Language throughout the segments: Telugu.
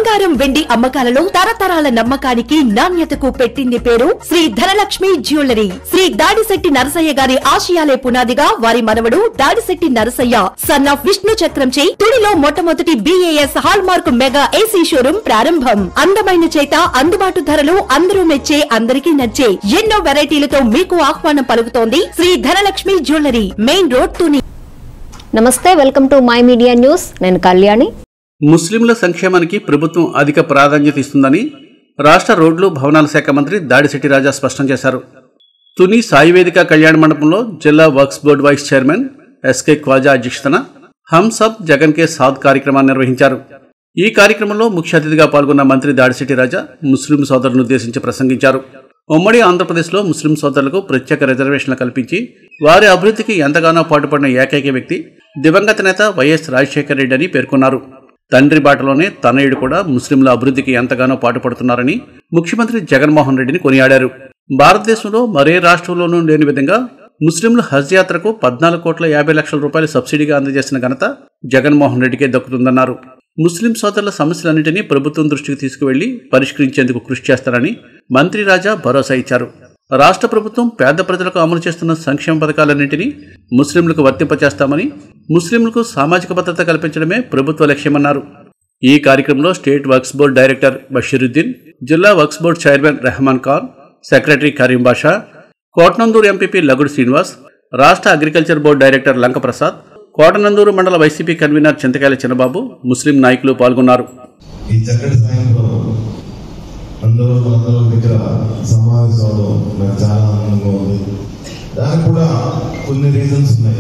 బంగారం వెండి అమ్మకాలలో తరతరాల నమ్మకానికి నాణ్యతకు పెట్టింది పేరు శ్రీ ధనలక్ష్మి జ్యువెలరీ శ్రీ దాడిశెట్టి నరసయ్య గారి ఆశయాలే పునాదిగా వారి మనవడు దాడిశెట్టి నరసయ్య సన్ ఆఫ్ విష్ణు చక్రంచే తుడిలో మొట్టమొదటి BIS hallmark mega AC showroom ప్రారంభం అందమైన చేత అందుబాటు ధరలు అందరూ మెచ్చే అందరికీ నచ్చే ఎన్నో వెరైటీలతో మీకు ఆహ్వానం పలుకుతోంది Shri Dhanalakshmi jewellery main road Tuni నమస్తే welcome to my media news నేను కళ్యాణి ముస్లింల సంక్షేమానికి ప్రభుత్వం అధిక ప్రాధాన్యత ఇస్తుందని రాష్ట్ర రోడ్లు భవనాల శాఖ మంత్రి దాడిశెట్టి రాజా స్పష్టం చేశారు తుని సాయివేదిక కళ్యాణ మండపంలో జిల్లా works board vice chairman SK Khwaja అధ్యక్షతన హమ్ సబ్ జగన్ కే సాద్ కార్యక్రమాన్ని నిర్వహించారు ఈ కార్యక్రమంలో ముఖ్య అతిథిగా పాల్గొన్న మంత్రి దాడిశెట్టి రాజా ముస్లిం సోదరులను ఉద్దేశించి ప్రసంగించారు ఉమ్మడి ఆంధ్రప్రదేశ్లో ముస్లిం సోదరులకు ప్రత్యేక రిజర్వేషన్లు కల్పించి వారి అభివృద్ధికి ఎంతగానో పాటుపడిన ఏకైక వ్యక్తి దివంగత నేత వైఎస్ రాజశేఖర రెడ్డి అని పేర్కొన్నారు తండ్రి బాటలోనే తనయుడు కూడా ముస్లింల అభివృద్ధికి ఎంతగానో పాటుపడుతున్నారని ముఖ్యమంత్రి జగన్మోహన్ రెడ్డిని కొనియాడారు భారతదేశంలో మరే రాష్ట్రంలోనూ లేని విధంగా ముస్లింల హజ్ యాత్రకు పద్నాలుగు కోట్ల యాభై లక్షల రూపాయలు సబ్సిడీగా అందజేసిన ఘనత జగన్మోహన్ రెడ్డికే దక్కుతుందన్నారు ముస్లిం సోదరుల సమస్యలన్నింటినీ ప్రభుత్వం దృష్టికి తీసుకువెళ్లి పరిష్కరించేందుకు కృషి చేస్తారని మంత్రి రాజా భరోసా ఇచ్చారు రాష్ట్ర ప్రభుత్వం పేద ప్రజలకు అమలు చేస్తున్న సంక్షేమ పథకాలన్నింటినీ ముస్లింలకు వర్తింపచేస్తామని ముస్లింలకు సామాజిక భద్రత కల్పించడమే ప్రభుత్వ లక్ష్యమన్నారు ఈ కార్యక్రమంలో state works board director Basheeruddin జిల్లా works board chairman Rehman Khan secretary Karim Basha Kotananduru MPP Lagudu Srinivas రాష్ట్ర agriculture board director Lanka Prasad Kotananduru మండల వైసీపీ కన్వీనర్ చింతకాయల చిన్నబాబు ముస్లిం నాయకులు పాల్గొన్నారు ఈ చక్కటి సాయంత్రం అందరూ అందరూ దగ్గర సమావేశం అవడం నాకు చాలా ఆనందంగా ఉంది దానికి కూడా కొన్ని రీజన్స్ ఉన్నాయి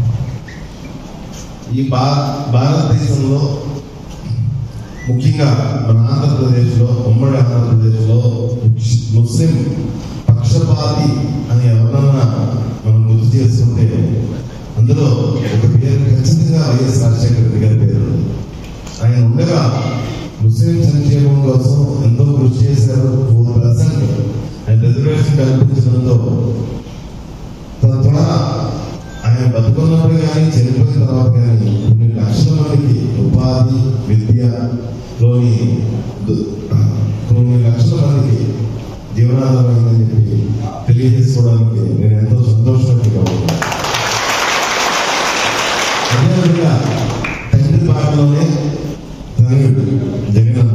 ఈ భా భారతదేశంలో ముఖ్యంగా మన ఆంధ్రప్రదేశ్లో ఉమ్మడి ఆంధ్రప్రదేశ్లో ముస్- ముస్లిం పక్షపాతి అని ఎవరన్నా మనం గుర్తు చేసుకుంటే అందులో ఒక పేరు ఖచ్చితంగా వైఎస్ రాజశేఖర రెడ్డి గారి పేరు ఉంది. ఆయన ఉండగా ముస్లిం సంక్షేమం కోసం ఎంతో కృషి చేశారు ఫోర్ పర్సెంట్ ఆయన రిజర్వేషన్ కల్పించడంతో తద్వారా ఆయన బతుకున్నప్పుడు కానీ చనిపోయిన తర్వాత కానీ కొన్ని లక్షల మందికి ఉపాధి విద్యలోని దు- కొన్ని లక్షల మందికి జీవనాధారమైందని చెప్పి తెలియజేసుకోవడానికి నేను ఎంతో సంతోషంగా ఉన్నాను అదేవిధంగా తండ్రి బాటలోనే తనయుడు జగనన్న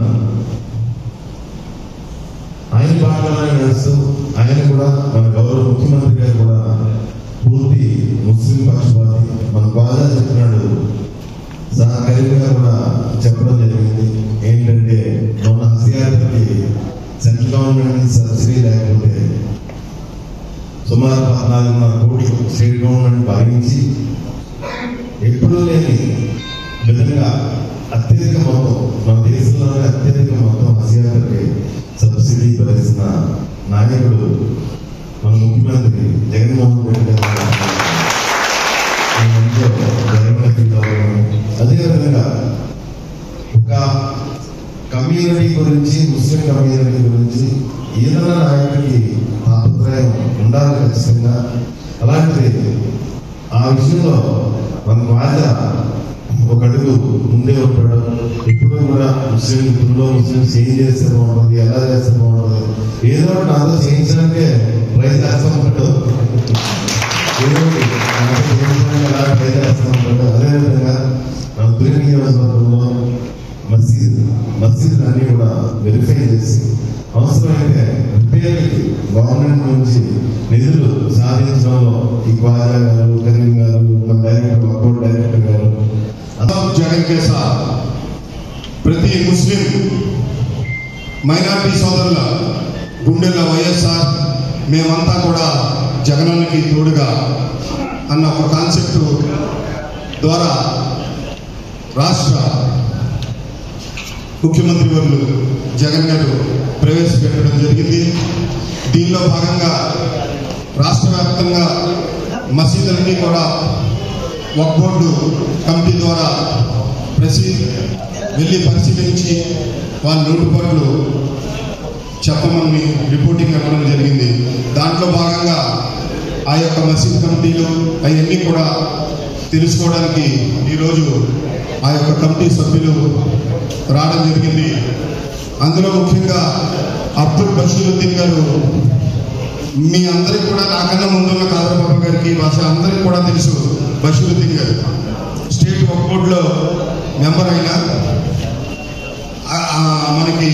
ఆయన బాటలోనే నడుస్తూ ఆయన కూడా మన గౌరవ ముఖ్యమంత్రి గారు కూడా పూర్తి ముస్లిం పక్షపాతి మన బాగా చెప్పినాడు సహకారిగా కూడా చెప్పడం జరిగింది ఏంటంటే మన హస్యాత్రకి సెంట్రల్ గవర్నమెంట్ నుంచి సబ్సిడీ లేకపోతే సుమారు పద్నాలుగున్నర కోట్లు స్టేట్ గవర్నమెంట్ భావించి ఎప్పుడూ లేని విధంగా అత్యధిక మొత్తం మన దేశంలోనే అత్యధిక మొత్తం హస్యాత్రకి సబ్సిడీ భరిస్తున్న నాయకుడు మన ముఖ్యమంత్రి జగన్మోహన్ రెడ్డి గారు నేను ఎంతో గర్వంగా ఫీల్ అవుతున్నాను. అదేవిధంగా ఒక కమ్యూనిటీ గురించి ముస్లిం కమ్యూనిటీ గురించి ఏదైనా నాయకుడికి తాపత్రయం ఉండాలి ఖచ్చితంగా అలాంటిది ఆ విషయంలో మన రాజా ఒక అడుగు ముందే ఉంటాడు ఎప్పుడు కూడా ముస్లిం మిత్రుల్లో ముస్లింస్ ఏం చేస్తే బాగుంటుంది ఎలా చేస్తే బాగుంటుంది ఏదో ఒకటి నాతో చేయించడానికే ప్రయత్నిస్తూ ఉంటాడు ఏదో ఒకటి నాతో చేయించడానికి ఎలా ప్రయత్నిస్తూ ఉంటాడు అదేవిధంగా మన తొలి నియోజకవర్గంలో మసీద్ మసీద్ అన్ని కూడా వెరిఫై చేసి అవసరమైతే రిపేర్కి గవర్నమెంట్ నుంచి నిధులు సాధించడంలో ఈ క్వాజా గారు కరీం గారు మన డైరెక్టర్ అకౌంట్ డైరెక్టర్ గారు अब जगन के साथ ప్రతి ముస్లిం మైనార్టీ సోదరుల గుండెల వైఎస్ఆర్ మేమంతా కూడా జగనన్నకి తోడుగా అన్న ఒక కాన్సెప్ట్ ద్వారా రాష్ట్ర ముఖ్యమంత్రి వర్యులు జగన్ గారు ప్రవేశపెట్టడం జరిగింది దీనిలో భాగంగా రాష్ట్ర వ్యాప్తంగా మసీదులన్నీ కూడా ఒక బోర్డు కమిటీ ద్వారా ప్రసి వెళ్ళి పరిశీలించి వాళ్ళ లోటుపాట్లు చెప్పమని రిపోర్టింగ్ ఇవ్వడం జరిగింది దాంట్లో భాగంగా ఆ యొక్క మసీద్ కమిటీలు అవన్నీ కూడా తెలుసుకోవడానికి ఈరోజు ఆ యొక్క కమిటీ సభ్యులు రావడం జరిగింది అందులో ముఖ్యంగా అబ్దుల్ బషీరుద్దీన్ గారు మీ అందరికి కూడా నాకన్నా ముందున్న కాదరబాబు గారికి భాష అందరికి కూడా తెలుసు బషీరుద్దీన్ గారు స్టేట్ ఒక బోర్డులో మెంబర్ అయిన ఆ- ఆ మనకి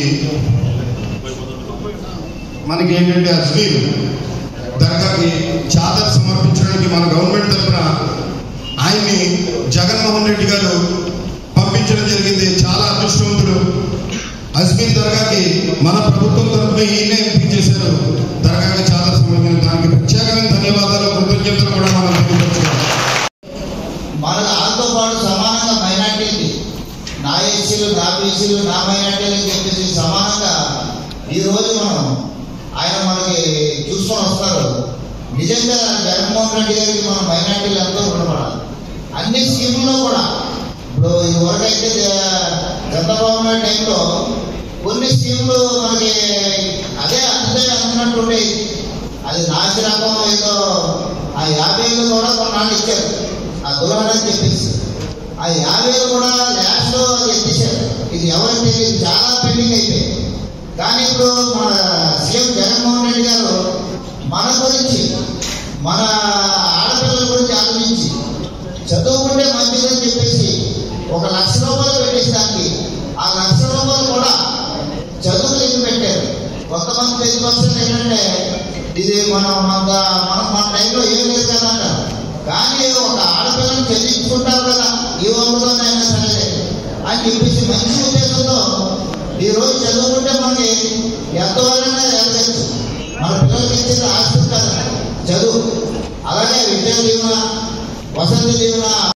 మనకి ఏంటంటే అజ్మీర్ దర్గాకి చాదర్ సమర్పించడానికి మన గవర్నమెంట్ తరఫున ఆయన్ని జగన్మోహన్ రెడ్డి గారు పంపించడం జరిగింది చాలా అదృష్టవంతుడు అజ్మీర్ దర్గాకి మన ప్రభుత్వం తరఫున ఈయనే ఎంపిక చేశారు దర్గాకి చాదర్ సమర్పించిన దానికి ప్రత్యేకమైన ధన్యవాదాలు కృతజ్ఞతలు కూడా మనం తెలియపరచుకోవాలి మనకు వాళ్ళతో పాటు సమానంగా మైనార్టీలు నా ఎస్సీలు నా బీసీలు నా మైనార్టీలు అని చెప్పేసి సమానంగా ఈరోజు మనం ఆయన మనకి చూసుకొని వస్తారు నిజంగా జగన్మోహన్ రెడ్డి గారికి మన మైనార్టీలు ఎంతో రుణపడాలి అన్ని స్కీముల్లో కూడా ఇప్పుడు ఇదివరకైతే జ- చంద్రబాబు నాయుడు టైంలో కొన్ని స్కీములు మనకి అదే అంతే అనుకున్నట్టుండే అది నాశరకం ఏదో ఆ యాభైలు కూడా కొన్నాళ్ళు ఇచ్చారు ఆ దురాణ అని చెప్పేసి ఆ యాభైలు కూడా లాస్ట్ లో ఎత్తిశారు ఇది ఎవరికి తెలియదు చాలా పెండింగ్ అయిపోయింది కానీ ఇప్పుడు మన సీఎం జగన్మోహన్ రెడ్డి గారు మన గురించి మన ఆడపిల్లల గురించి ఆలోచించి చదువుకుంటే మంచిదని చెప్పేసి ఒక లక్ష రూపాయలు పెట్టేసడానికి ఆ లక్ష రూపాయలు కూడా చదువులు ఎందుకు పెట్టారు కొంతమంది టెన్ పర్సెంట్ ఏంటంటే ఇది మనం మన మనం మన టైంలో ఏం లేదు కదా అంటారు కానీ ఒక ఆడపిల్లని చదివించుకుంటారు కదా ఈ వందలోనైనా సరే అని చెప్పేసి మంచి ఉద్దేశంతో ఈ రోజు చదువుకుంటే మనకి ఎంతవరకైనా ఎదగచ్చు మన పిల్లలకి ఇచ్చేది ఆస్తి కదా చదువు అలాగే విద్యా దీవెన వసతి దీవెన